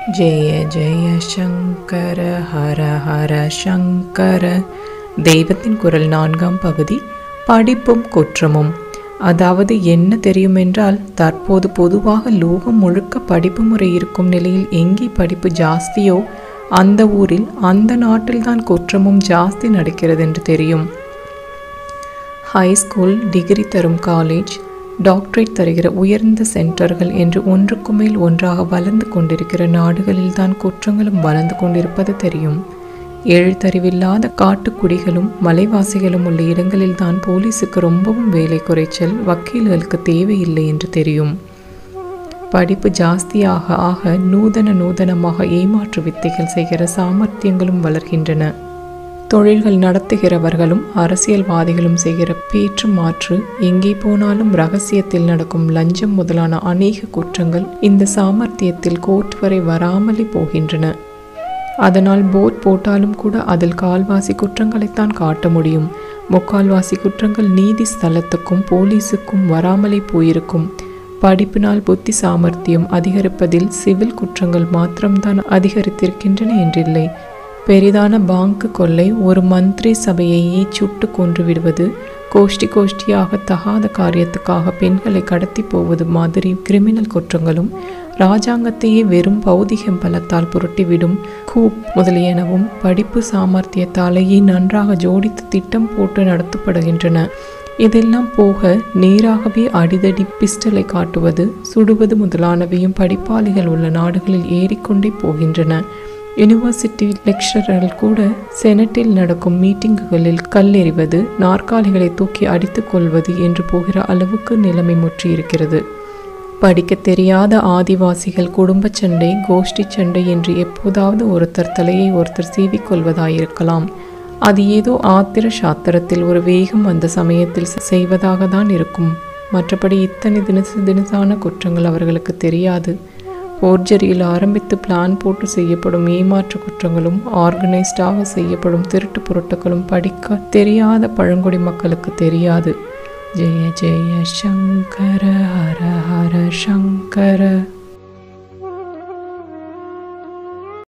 ஜெய ஜெய சங்கர ஹர ஹர சங்கர தெய்வத்தின் குரல் நான்காம் பகுதி படிப்பும் குற்றமும் அதாவது என்ன தெரியும் என்றால் தற்போது பொதுவாக லோகம் முழுக்க படிப்பு முறை இருக்கும் நிலையில் எங்கே படிப்பு ஜாஸ்தியோ அந்த ஊரில் அந்த நாட்டில்தான் குற்றமும் ஜாஸ்தி நடக்கிறது என்று தெரியும் ஹை ஸ்கூல் டிகிரி தரும் காலேஜ் டாக்டரேட் தருகிற உயர்ந்த சென்டர்கள் என்று ஒன்றுக்கு மேல் ஒன்றாக வளர்ந்து கொண்டிருக்கிற நாடுகளில்தான் குற்றங்களும் வளர்ந்து கொண்டிருப்பது தெரியும் எழுத்தறிவில்லாத காட்டுக்குடிகளும் மலைவாசிகளும் உள்ள இடங்களில்தான் போலீஸுக்கு ரொம்பவும் வேலை குறைச்சல் வக்கீல்களுக்கு தேவையில்லை என்று தெரியும் படிப்பு ஜாஸ்தியாக ஆக நூதன நூதனமாக ஏமாற்று வித்தைகள் செய்கிற சாமர்த்தியங்களும் வளர்கின்றன தொழில்கள் நடத்துகிறவர்களும் அரசியல்வாதிகளும் செய்கிற பேச்சு மாற்று எங்கே போனாலும் ரகசியத்தில் நடக்கும் லஞ்சம் முதலான அநேக குற்றங்கள் இந்த சாமர்த்தியத்தில் கோர்ட் வரை வராமலே போகின்றன அதனால் போட் போட்டாலும் கூட அதில் கால்வாசி குற்றங்களைத்தான் காட்ட முடியும் முக்கால்வாசி குற்றங்கள் நீதி ஸ்தலத்துக்கும் போலீஸுக்கும் வராமலே போயிருக்கும் படிப்பினால் புத்தி சாமர்த்தியம் அதிகரிப்பதில் சிவில் குற்றங்கள் மாத்திரம்தான் அதிகரித்திருக்கின்றன என்றில்லை பெரிதான பாங்கு கொள்ளை ஒரு மந்திரி சபையையே சுட்டு கொன்று விடுவது கோஷ்டி கோஷ்டியாக தகாத காரியத்துக்காக பெண்களை கடத்தி போவது மாதிரி கிரிமினல் குற்றங்களும் ராஜாங்கத்தையே வெறும் பௌதிகம் பலத்தால் புரட்டிவிடும் கூப் முதலியனவும் படிப்பு சாமர்த்தியத்தாலேயே நன்றாக ஜோடித்து திட்டம் போட்டு நடத்தப்படுகின்றன இதெல்லாம் போக நேராகவே அடிதடி பிஸ்டலை காட்டுவது சுடுவது முதலானவையும் படிப்பாளிகள் உள்ள நாடுகளில் ஏறிக்கொண்டே போகின்றன யூனிவர்சிட்டி லெக்சரர்கள் கூட செனட்டில் நடக்கும் மீட்டிங்குகளில் கல்லெறிவது நாற்காலிகளை தூக்கி அடித்துக் கொள்வது என்று போகிற அளவுக்கு நிலைமை முற்றியிருக்கிறது படிக்க தெரியாத ஆதிவாசிகள் குடும்ப சண்டை கோஷ்டி சண்டை என்று எப்போதாவது ஒருத்தர் தலையை ஒருத்தர் சீவிக்கொள்வதாயிருக்கலாம் அது ஏதோ ஆத்திர சாத்திரத்தில் ஒரு வேகம் அந்த சமயத்தில் செய்வதாக தான் இருக்கும் மற்றபடி இத்தனை தினசு தினசான குற்றங்கள் அவர்களுக்கு தெரியாது போர்ஜரியில் ஆரம்பித்து பிளான் போட்டு செய்யப்படும் ஏமாற்று குற்றங்களும் ஆர்கனைஸ்டாக செய்யப்படும் திருட்டு பொருட்களும் படிக்க தெரியாத பழங்குடி மக்களுக்கு தெரியாது ஜெய ஜெய சங்கர ஹர ஹர சங்கர